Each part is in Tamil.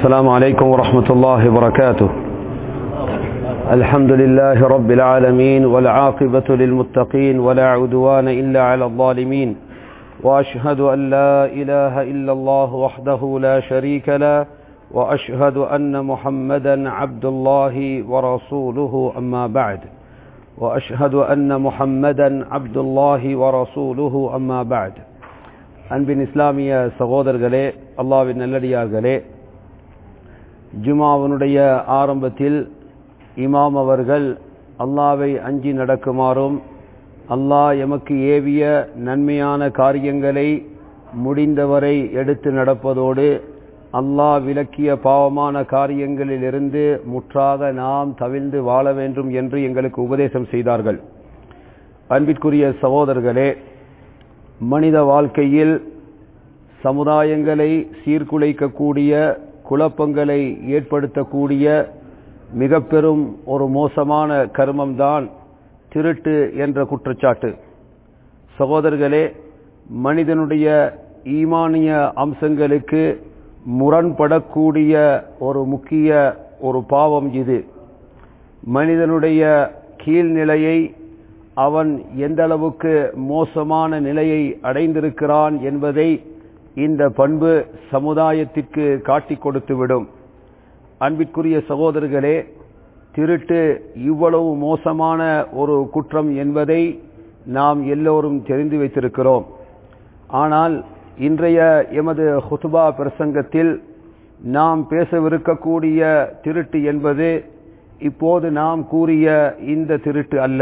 السلام عليكم ورحمة الله وبركاته الحمد لله رب العالمين والعاقبة للمتقين ولا عدوان إلا على الظالمين وأشهد أن لا إله إلا الله وحده لا شريك له وأشهد أن محمدا عبد الله ورسوله أما بعد وأشهد أن محمدا عبد الله ورسوله أما بعد அன்பின் இஸ்லாமிய சகோதரர்களே அல்லாவின் நல்லடியார்களே ஜுமாவனுடைய ஆரம்பத்தில் இமாம் அவர்கள் அல்லாவை அஞ்சி நடக்குமாறும் அல்லாஹ் எமக்கு ஏவிய நன்மையான காரியங்களை முடிந்தவரை எடுத்து நடப்பதோடு அல்லாஹ் விலக்கிய பாவமான காரியங்களிலிருந்து முற்றாக நாம் தவிழ்ந்து வாழ வேண்டும் என்று எங்களுக்கு உபதேசம் செய்தார்கள் அன்பிற்குரிய சகோதரர்களே மனித வாழ்க்கையில் சமுதாயங்களை சீர்குலைக்கக்கூடிய குழப்பங்களை ஏற்படுத்தக்கூடிய மிக பெரும் ஒரு மோசமான கர்மம்தான் திருட்டு என்ற குற்றச்சாட்டு சகோதரர்களே மனிதனுடைய ஈமானிய அம்சங்களுக்கு முரண்படக்கூடிய ஒரு முக்கிய ஒரு பாவம் இது மனிதனுடைய கீழ்நிலையை அவன் எந்த அளவுக்கு மோசமான நிலையை அடைந்திருக்கிறான் என்பதை இந்த பண்பு சமுதாயத்திற்கு காட்டிக் கொடுத்துவிடும் அன்பிற்குரிய சகோதரர்களே திருட்டு இவ்வளவு மோசமான ஒரு குற்றம் என்பதை நாம் எல்லோரும் தெரிந்து வைத்திருக்கிறோம் ஆனால் இன்றைய எமது ஹுதுபா பிரசங்கத்தில் நாம் பேசவிருக்கக்கூடிய திருட்டு என்பது இப்போது நாம் கூறிய இந்த திருட்டு அல்ல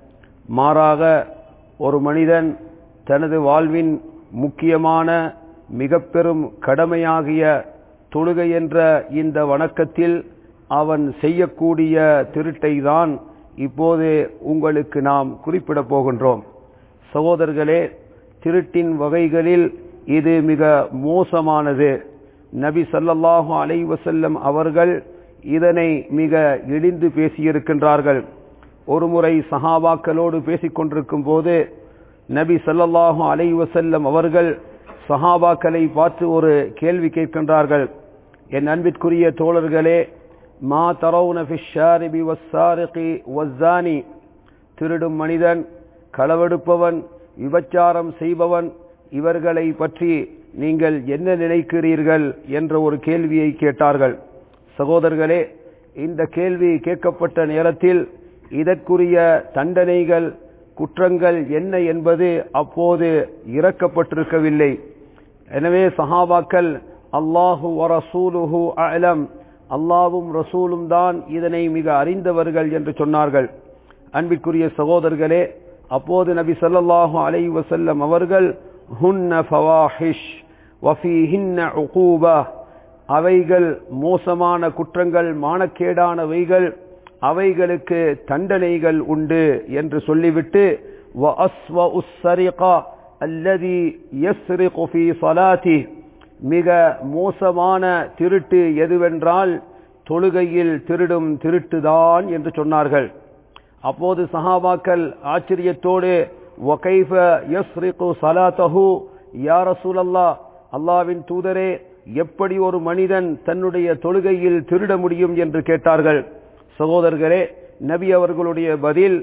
மாறாக ஒரு மனிதன் தனது வாழ்வின் முக்கியமான மிக பெரும் கடமையாகிய தொழுகை என்ற இந்த வணக்கத்தில் அவன் செய்யக்கூடிய திருட்டை தான் இப்போது உங்களுக்கு நாம் குறிப்பிடப் போகின்றோம் சகோதரர்களே திருட்டின் வகைகளில் இது மிக மோசமானது நபி சல்லல்லாஹு அலைவசல்லம் அவர்கள் இதனை மிக இழிந்து பேசியிருக்கின்றார்கள் ஒருமுறை சஹாபாக்களோடு பேசிக் கொண்டிருக்கும் போது நபி சல்லல்லாஹு அலை வசல்லம் அவர்கள் சஹாபாக்களை பார்த்து ஒரு கேள்வி கேட்கின்றார்கள் என் அன்பிற்குரிய தோழர்களே மா தரவுன ஃபிஷாரிபி வஸ்ஸாரிகி வஸ்ஸானி திருடும் மனிதன் களவெடுப்பவன் விபச்சாரம் செய்பவன் இவர்களை பற்றி நீங்கள் என்ன நினைக்கிறீர்கள் என்ற ஒரு கேள்வியை கேட்டார்கள் சகோதரர்களே இந்த கேள்வி கேட்கப்பட்ட நேரத்தில் இதற்குரிய தண்டனைகள் குற்றங்கள் என்ன என்பது அப்போது இறக்கப்பட்டிருக்கவில்லை எனவே சஹாபாக்கள் அல்லாஹு ரசூலுஹு அலம் அல்லாவும் ரசூலும் தான் இதனை மிக அறிந்தவர்கள் என்று சொன்னார்கள் அன்பிற்குரிய சகோதரர்களே அப்போது நபி சல்லாஹூ அலை வசல்லம் அவர்கள் ஹுன்ன ஃபவாஹிஷ் வஃபீஹின்ன உகூபா அவைகள் மோசமான குற்றங்கள் மானக்கேடானவைகள் அவைகளுக்கு தண்டனைகள் உண்டு என்று சொல்லிவிட்டு மிக மோசமான திருட்டு எதுவென்றால் தொழுகையில் திருடும் திருட்டுதான் என்று சொன்னார்கள் அப்போது சஹாபாக்கள் ஆச்சரியத்தோடு அல்லாவின் தூதரே எப்படி ஒரு மனிதன் தன்னுடைய தொழுகையில் திருட முடியும் என்று கேட்டார்கள் சகோதரர்களே நபி அவர்களுடைய பதில்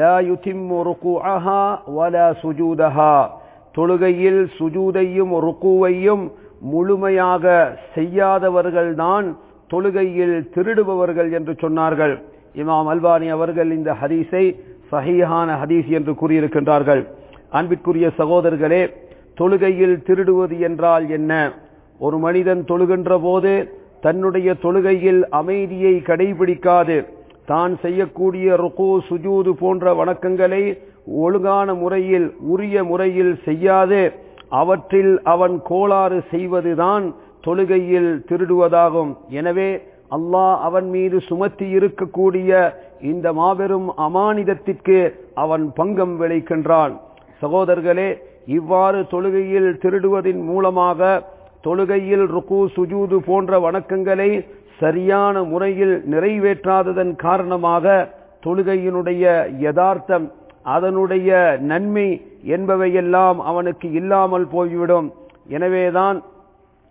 தொழுகையில் சுஜூதையும் ருக்குவையும் முழுமையாக செய்யாதவர்கள்தான் தொழுகையில் திருடுபவர்கள் என்று சொன்னார்கள் இமாம் அல்பானி அவர்கள் இந்த ஹதீஸை சஹீஹான ஹதீஸ் என்று கூறியிருக்கின்றார்கள் அன்பிற்குரிய சகோதரர்களே தொழுகையில் திருடுவது என்றால் என்ன ஒரு மனிதன் தொழுகின்ற போது தன்னுடைய தொழுகையில் அமைதியை கடைபிடிக்காது தான் செய்யக்கூடிய ருகு சுஜூது போன்ற வணக்கங்களை ஒழுங்கான முறையில் உரிய முறையில் செய்யாது அவற்றில் அவன் கோளாறு செய்வதுதான் தொழுகையில் திருடுவதாகும் எனவே அல்லாஹ் அவன் மீது சுமத்தி இருக்கக்கூடிய இந்த மாபெரும் அமானிதத்திற்கு அவன் பங்கம் விளைக்கின்றான் சகோதரர்களே இவ்வாறு தொழுகையில் திருடுவதின் மூலமாக தொழுகையில் ருக்கு சுஜூது போன்ற வணக்கங்களை சரியான முறையில் நிறைவேற்றாததன் காரணமாக தொழுகையினுடைய யதார்த்தம் அதனுடைய நன்மை என்பவையெல்லாம் அவனுக்கு இல்லாமல் போய்விடும் எனவேதான்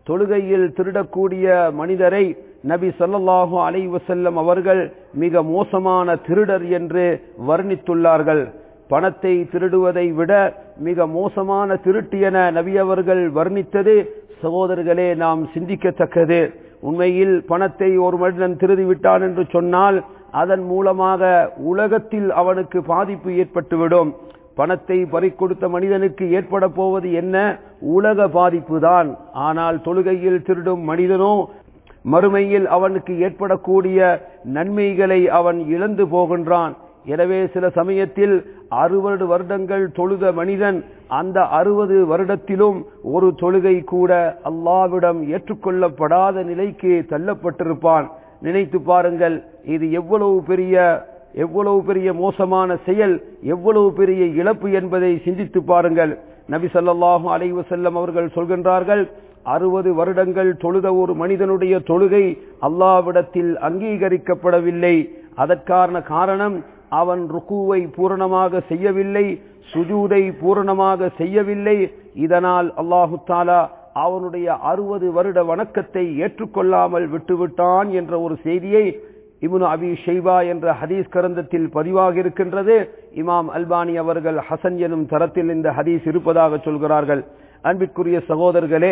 தொழுகையில் திருடக்கூடிய மனிதரை நபி ஸல்லல்லாஹு அலைஹி வஸல்லம் அவர்கள் மிக மோசமான திருடர் என்று வர்ணித்துள்ளார்கள் பணத்தை திருடுவதை விட மிக மோசமான திருட்டு என நபி அவர்கள் வர்ணித்தது சகோதரர்களே நாம் சிந்திக்கத்தக்கது உண்மையில் பணத்தை ஒரு மனிதன் திருடி விட்டான் என்று சொன்னால் அதன் மூலமாக உலகத்தில் அவனுக்கு பாதிப்பு ஏற்பட்டுவிடும் பணத்தை பறிக்கொடுத்த மனிதனுக்கு ஏற்பட போவது என்ன உலக பாதிப்பு தான் ஆனால் தொழுகையில் திருடும் மனிதனோ மறுமையில் அவனுக்கு ஏற்படக்கூடிய நன்மைகளை அவன் இழந்து போகின்றான் எனவே சில சமயத்தில் அறுபது வருடங்கள் தொழுத மனிதன் அந்த அறுபது வருடத்திலும் ஒரு தொழுகை கூட அல்லாவிடம் ஏற்றுக்கொள்ளப்படாத நிலைக்கு தள்ளப்பட்டிருப்பான் நினைத்து பாருங்கள் இது எவ்வளவு பெரிய எவ்வளவு பெரிய மோசமான செயல் எவ்வளவு பெரிய இழப்பு என்பதை சிந்தித்து பாருங்கள் நபி ஸல்லல்லாஹு அலைஹி வஸல்லம் அவர்கள் சொல்கின்றார்கள் அறுபது வருடங்கள் தொழுத ஒரு மனிதனுடைய தொழுகை அல்லாவிடத்தில் அங்கீகரிக்கப்படவில்லை அதற்கான காரணம் அவன் ருக்குவை பூரணமாக செய்யவில்லை சுஜூதை பூரணமாக செய்யவில்லை இதனால் அல்லாஹு தாலா அவனுடைய அறுபது வருட வணக்கத்தை ஏற்றுக்கொள்ளாமல் விட்டுவிட்டான் என்ற ஒரு செய்தியை இப்னு அபி ஷைபா என்ற ஹதீஸ் கரந்தத்தில் பதிவாக இருக்கின்றது இமாம் அல்பானி அவர்கள் ஹசன் எனும் தரத்தில் இந்த ஹதீஸ் இருப்பதாக சொல்கிறார்கள் அன்பிற்குரிய சகோதரர்களே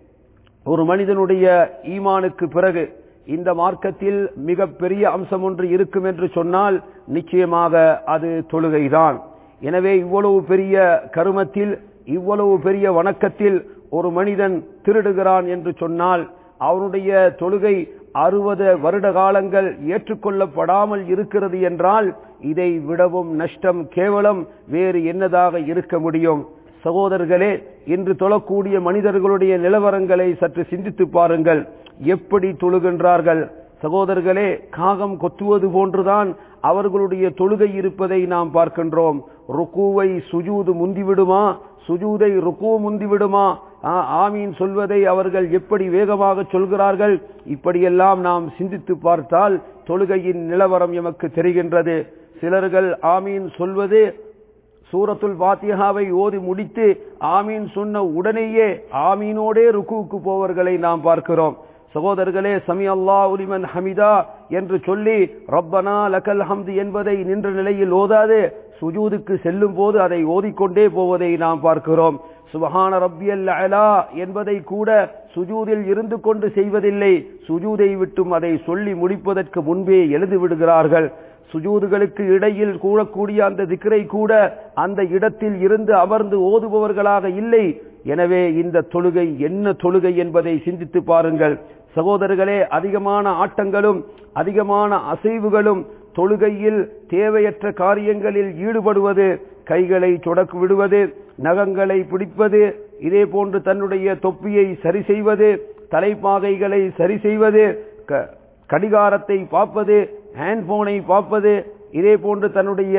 ஒரு மனிதனுடைய ஈமானுக்கு பிறகு இந்த மார்க்கத்தில் மிக பெரிய அம்சம் ஒன்று இருக்கும் என்று சொன்னால் நிச்சயமாக அது தொழுகைதான் எனவே இவ்வளவு பெரிய கருமத்தில் இவ்வளவு பெரிய வணக்கத்தில் ஒரு மனிதன் திருடுகிறான் என்று சொன்னால் அவனுடைய தொழுகை அறுபது வருட காலங்கள் ஏற்றுக்கொள்ளப்படாமல் இருக்கிறது என்றால் இதை விடவும் நஷ்டம் கேவலம் வேறு என்னதாக இருக்க முடியும் சகோதரர்களே இன்று தொழக்கூடிய மனிதர்களுடைய நிலவரங்களை சற்று சிந்தித்து பாருங்கள் எப்படி தொழுகின்றார்கள் சகோதரர்களே காகம் கொத்துவது போன்றுதான் அவர்களுடைய தொழுகை இருப்பதை நாம் பார்க்கின்றோம் ருக்குவை சுஜூது முந்திவிடுமா சுஜூதை ருக்கு முந்திவிடுமா ஆமீன் சொல்வதை அவர்கள் எப்படி வேகமாக சொல்கிறார்கள் இப்படியெல்லாம் நாம் சிந்தித்து பார்த்தால் தொழுகையின் நிலவரம் எமக்கு தெரிகின்றது சிலர்கள் ஆமீன் சொல்வது சூரத்துல் பாத்தியாவை ஓதி முடித்து ஆமீன் சொன்ன உடனேயே ஆமீனோடே ருக்குவுக்கு போவர்களை நாம் பார்க்கிறோம் சகோதரர்களே சமி அல்லா உலிமன் ஹமிதா என்று சொல்லி ரப்பனா லக்கல் ஹம்து என்பதை நின்ற நிலையில் ஓதாது சுஜூதுக்கு செல்லும் போது அதை ஓதிக்கொண்டே போவதை நாம் பார்க்கிறோம் சுபஹான ரப்பியல் அலா என்பதை கூட சுஜூதில் இருந்து கொண்டு செய்வதில்லை சுஜூதை விட்டும் அதை சொல்லி முடிப்பதற்கு முன்பே எழுதி விடுகிறார்கள் சுஜூதுகளுக்கு இடையில் கூடக்கூடிய அந்த திக்கரை கூட அந்த இடத்தில் இருந்து அமர்ந்து ஓதுபவர்களாக இல்லை எனவே இந்த தொழுகை என்ன தொழுகை என்பதை சிந்தித்து பாருங்கள் சகோதரர்களே அதிகமான ஆட்டங்களும் அதிகமான அசைவுகளும் தொழுகையில் தேவையற்ற காரியங்களில் ஈடுபடுவது கைகளை சொடக்கு விடுவது நகங்களை பிடிப்பது இதே போன்று தன்னுடைய தொப்பியை சரி செய்வது தலைப்பாகைகளை சரி செய்வது கடிகாரத்தை பார்ப்பது ஹேண்ட்போனை பார்ப்பது இதே போன்று தன்னுடைய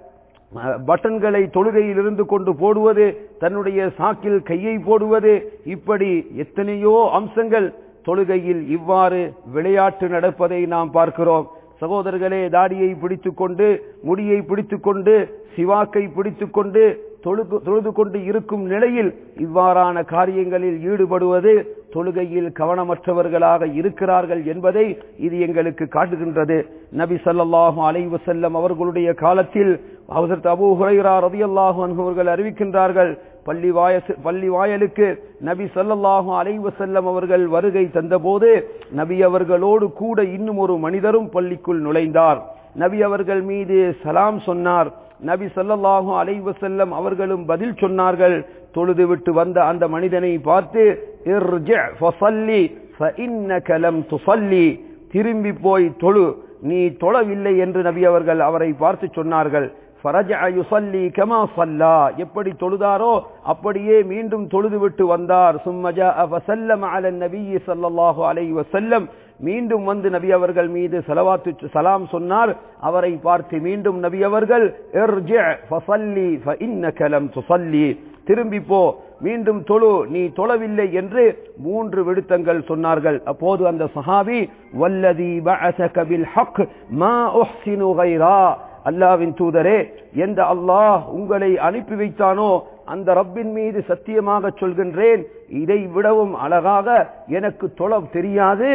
பட்டன்களை தொழுகையில் இருந்து கொண்டு போடுவது தன்னுடைய சாக்கில் கையை போடுவது இப்படி எத்தனையோ அம்சங்கள் தொழுகையில் இவ்வாறு விளையாட்டு நடப்பதை நாம் பார்க்கிறோம் சகோதரர்களே தாடியை பிடித்துக் கொண்டு முடியை பிடித்துக் கொண்டு சிவாக்கை பிடித்துக் கொண்டு தொழுது கொண்டு இருக்கும் நிலையில் இவ்வாறான காரியங்களில் ஈடுபடுவது தொழுகையில் கவனமற்றவர்களாக இருக்கிறார்கள் என்பதை இது எங்களுக்கு காட்டுகின்றது நபி சல்லாஹு அலைவு செல்லம் அவர்களுடைய காலத்தில் அவசரத்து அபு ஹுரைரா ரதி அல்லாஹு அவர்கள் அறிவிக்கின்றார்கள் பள்ளி வாய பள்ளி வாயலுக்கு நபி சல்லல்லாஹு அலைவு செல்லம் அவர்கள் வருகை தந்தபோது நபி அவர்களோடு கூட இன்னும் ஒரு மனிதரும் பள்ளிக்குள் நுழைந்தார் நபி அவர்கள் மீது சலாம் சொன்னார் நபி சல்லல்லாஹு அலைவ செல்லம் அவர்களும் பதில் சொன்னார்கள் தொழுது விட்டு வந்த அந்த மனிதனை பார்த்து திரும்பி போய் தொழு நீ தொழவில்லை என்று நபி அவர்கள் அவரை பார்த்து சொன்னார்கள் எப்படி தொழுதாரோ அப்படியே மீண்டும் தொழுது விட்டு வந்தார் சும்மஜா நபி சல்லாஹு அலை வசல்லம் மீண்டும் வந்து நபி அவர்கள் மீது செலவாத்து சலாம் சொன்னார் அவரை பார்த்து மீண்டும் நபி அவர்கள் திரும்பி போ மீண்டும் தொழு நீ தொழவில்லை என்று மூன்று விடுத்தங்கள் சொன்னார்கள் அப்போது அந்த சஹாபி வல்லதி பஅஸக பில் ஹக் மா உஹ்சினு கைரா அல்லாவின் தூதரே எந்த அல்லாஹ் உங்களை அனுப்பி வைத்தானோ அந்த ரப்பின் மீது சத்தியமாக சொல்கின்றேன் இதை விடவும் அழகாக எனக்கு தொழ தெரியாது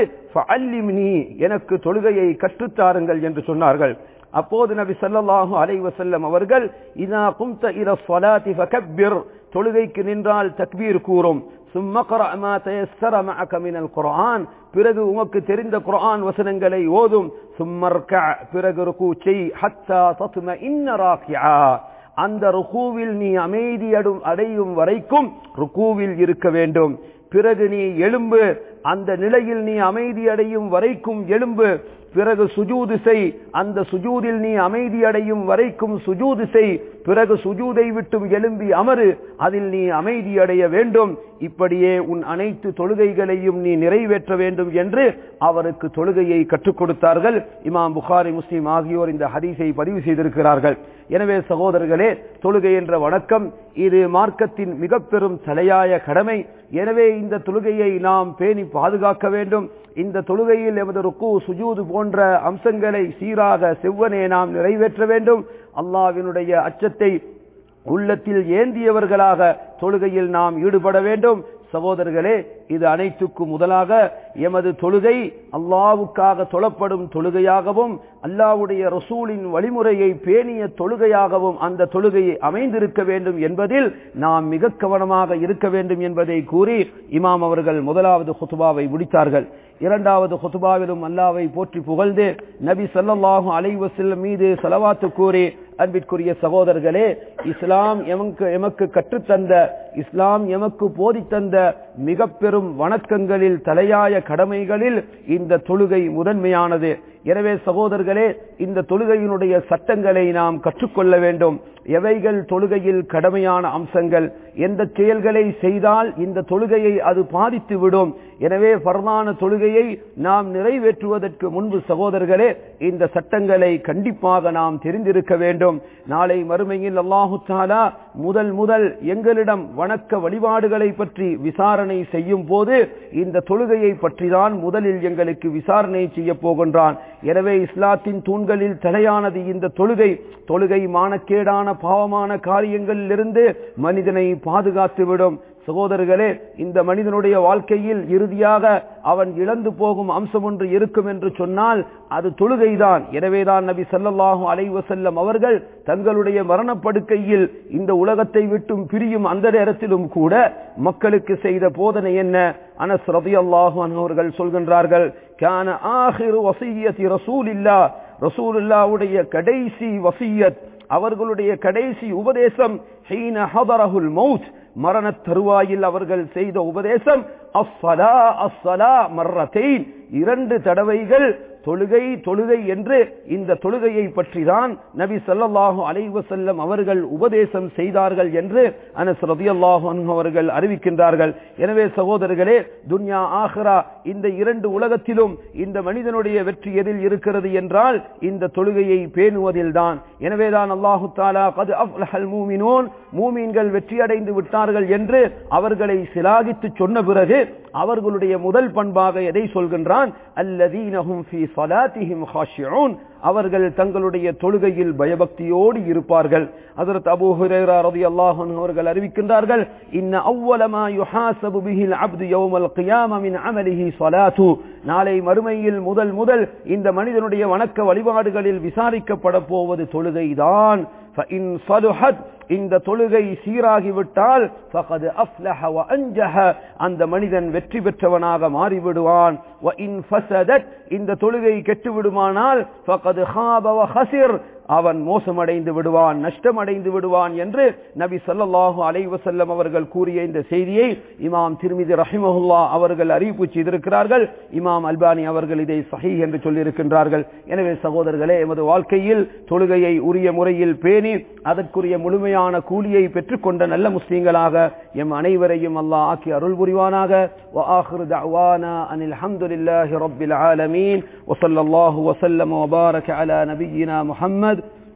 எனக்கு தொழுகையை கற்றுத்தாருங்கள் என்று சொன்னார்கள் அப்போது நபி ஸல்லல்லாஹு அலைஹி வஸல்லம் அவர்கள் இதா கும்த இல ஸலாத்தி ஃபகப்பிர் தொழுகைக்கு நின்றால் தக்பீர் கூறும் ثم قرأ ما تيسر معك من القرآن பிறகு உமக்கு தெரிந்த குர்ஆன் வசனங்களை ஓதும் ثم اركع பிறகு ருக்கு செய் حتى تطمئن راكعا அந்த ருக்கூவில் நீ அமைதி அடையும் வரைக்கும் ருக்கூவில் இருக்க வேண்டும் பிறகு நீ எழும்பு அந்த நிலையில் நீ அமைதி அடையும் வரைக்கும் எழும்பு பிறகு சுஜூது செய் அந்த சுஜூதில் நீ அமைதி அடையும் வரைக்கும் சுஜூது செய் பிறகு சுஜூதை விட்டும் எழும்பி அமரு அதில் நீ அமைதி அடைய வேண்டும் இப்படியே உன் அனைத்து தொழுகைகளையும் நீ நிறைவேற்ற வேண்டும் என்று அவருக்கு தொழுகையை கற்றுக் கொடுத்தார்கள் இமாம் புகாரி முஸ்லீம் ஆகியோர் இந்த ஹதீஸை பதிவு செய்திருக்கிறார்கள் எனவே சகோதரர்களே தொழுகை என்ற வணக்கம் இது மார்க்கத்தின் மிக பெரும் தலையாய கடமை எனவே இந்த தொழுகையை நாம் பேணி பாதுகாக்க வேண்டும் இந்த தொழுகையில் எமது ருக்கு சுஜூது போன்ற அம்சங்களை சீராக செவ்வனே நாம் நிறைவேற்ற வேண்டும் அல்லாவினுடைய அச்சத்தை உள்ளத்தில் ஏந்தியவர்களாக தொழுகையில் நாம் ஈடுபட வேண்டும் சகோதரர்களே இது அனைத்துக்கும் முதலாக எமது தொழுகை அல்லாவுக்காக தொழப்படும் தொழுகையாகவும் அல்லாவுடைய ரசூலின் வழிமுறையை பேணிய தொழுகையாகவும் அந்த தொழுகையை அமைந்திருக்க வேண்டும் என்பதில் நாம் மிக கவனமாக இருக்க வேண்டும் என்பதை கூறி இமாம் அவர்கள் முதலாவது ஹுத்துபாவை முடித்தார்கள் இரண்டாவது ஹுத்துபாவிலும் அல்லாவை போற்றி புகழ்ந்து நபி சல்லாஹூ அலைவசல்லம் மீது செலவாத்து கூறி அன்பிற்குரிய சகோதரர்களே இஸ்லாம் எமக்கு எமக்கு கற்றுத்தந்த இஸ்லாம் எமக்கு போதித்தந்த மிக பெரும் வணக்கங்களில் தலையாய கடமைகளில் இந்த தொழுகை முதன்மையானது எனவே சகோதரர்களே இந்த தொழுகையினுடைய சட்டங்களை நாம் கற்றுக்கொள்ள வேண்டும் எவைகள் தொழுகையில் கடமையான அம்சங்கள் எந்த செயல்களை செய்தால் இந்த தொழுகையை அது பாதித்து விடும் எனவே பரமான தொழுகையை நாம் நிறைவேற்றுவதற்கு முன்பு சகோதரர்களே இந்த சட்டங்களை கண்டிப்பாக நாம் தெரிந்திருக்க வேண்டும் நாளை மறுமையில் அல்லாஹு தாலா முதல் முதல் எங்களிடம் வணக்க வழிபாடுகளை பற்றி விசாரணை செய்யும் போது இந்த தொழுகையை பற்றிதான் முதலில் எங்களுக்கு விசாரணை செய்ய போகின்றான் எனவே இஸ்லாத்தின் தூண்களில் தலையானது இந்த தொழுகை தொழுகை மானக்கேடான பாவமான காரியங்களிலிருந்து மனிதனை பாதுகாத்துவிடும் சகோதரர்களே இந்த மனிதனுடைய வாழ்க்கையில் இறுதியாக அவன் இழந்து போகும் அம்சம் ஒன்று இருக்கும் என்று சொன்னால் அது தொழுகைதான் எனவேதான் நபி சல்லல்லாஹு அலைவசல்லம் அவர்கள் தங்களுடைய மரணப்படுக்கையில் இந்த உலகத்தை விட்டும் பிரியும் அந்த நேரத்திலும் கூட மக்களுக்கு செய்த போதனை என்ன அனஸ் ரதி அல்லாஹு அவர்கள் சொல்கின்றார்கள் கான ஆஹிரு வசியத்தி ரசூல் இல்லா ரசூலுல்லாவுடைய கடைசி வசியத் அவர்களுடைய கடைசி உபதேசம் ஹீன ஹதரஹுல் மௌத் மரண தருவாயில் அவர்கள் செய்த உபதேசம் அஸ்ஸலா அஸ்ஸலா மர்ரத்தைன் இரண்டு தடவைகள் தொழுகை தொழுகை என்று இந்த தொழுகையை பற்றி தான் நபி சல்லாஹூ அலைவசல்லம் அவர்கள் உபதேசம் செய்தார்கள் என்று அனஸ் ரதியல்லாஹு அவர்கள் அறிவிக்கின்றார்கள் எனவே சகோதரர்களே துன்யா ஆஹ்ரா இந்த இரண்டு உலகத்திலும் இந்த மனிதனுடைய வெற்றி எதில் இருக்கிறது என்றால் இந்த தொழுகையை பேணுவதில் தான் எனவேதான் அல்லாஹு தாலா கது அஃப்லஹல் மூமினோன் மூமீன்கள் வெற்றி அடைந்து விட்டார்கள் என்று அவர்களை சிலாகித்து சொன்ன பிறகு அவர்களுடைய முதல் பண்பாக எதை சொல்கின்றான் அல்லதீனஹும் ஃபீ ஸலாத்திஹிம் ஹாஷிஊன் அவர்கள் தங்களுடைய தொழுகையில் பயபக்தியோடு இருப்பார்கள் ஹஜரத் அபூ ஹுரைரா ரலியல்லாஹு அன்ஹு அவர்கள் அறிவிக்கின்றார்கள் இன்ன அவ்வல மா யுஹாஸபு பிஹில் அப்து யௌமல் கியாம மின் அமலிஹி ஸலாத்து நாளை மறுமையில் முதல் முதல் இந்த மனிதனுடைய வணக்க வழிபாடுகளில் விசாரிக்கப்பட போவது தொழுகைதான் فإن صلحت இந்த தொழுகை சீராகிவிட்டால் فقد أفلح وأنجح அந்த மனிதன் வெற்றி பெற்றவனாக மாறிவிடுவான் وإن فسدت இந்த தொழுகை கெட்டுவிடுமானால் فقد خاب وخسر அவன் மோசமடைந்து விடுவான் நஷ்டமடைந்து விடுவான் என்று நபி சல்லாஹூ அலைவசல்லம் அவர்கள் கூறிய இந்த செய்தியை இமாம் திருமிதி ரஹிமஹுல்லா அவர்கள் அறிவிப்பு செய்திருக்கிறார்கள் இமாம் அல்பானி அவர்கள் இதை சஹி என்று சொல்லியிருக்கின்றார்கள் எனவே சகோதரர்களே எமது வாழ்க்கையில் தொழுகையை உரிய முறையில் பேணி அதற்குரிய முழுமையான கூலியை பெற்றுக்கொண்ட நல்ல முஸ்லீம்களாக எம் அனைவரையும் அல்லாஹ் ஆக்கி அருள் புரிவானாக وآخر دعوانا أن الحمد لله رب العالمين وصلى الله وسلم وبارك على نبينا محمد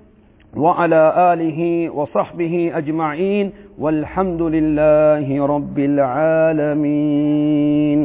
وعلى آله وصحبه أجمعين والحمد لله رب العالمين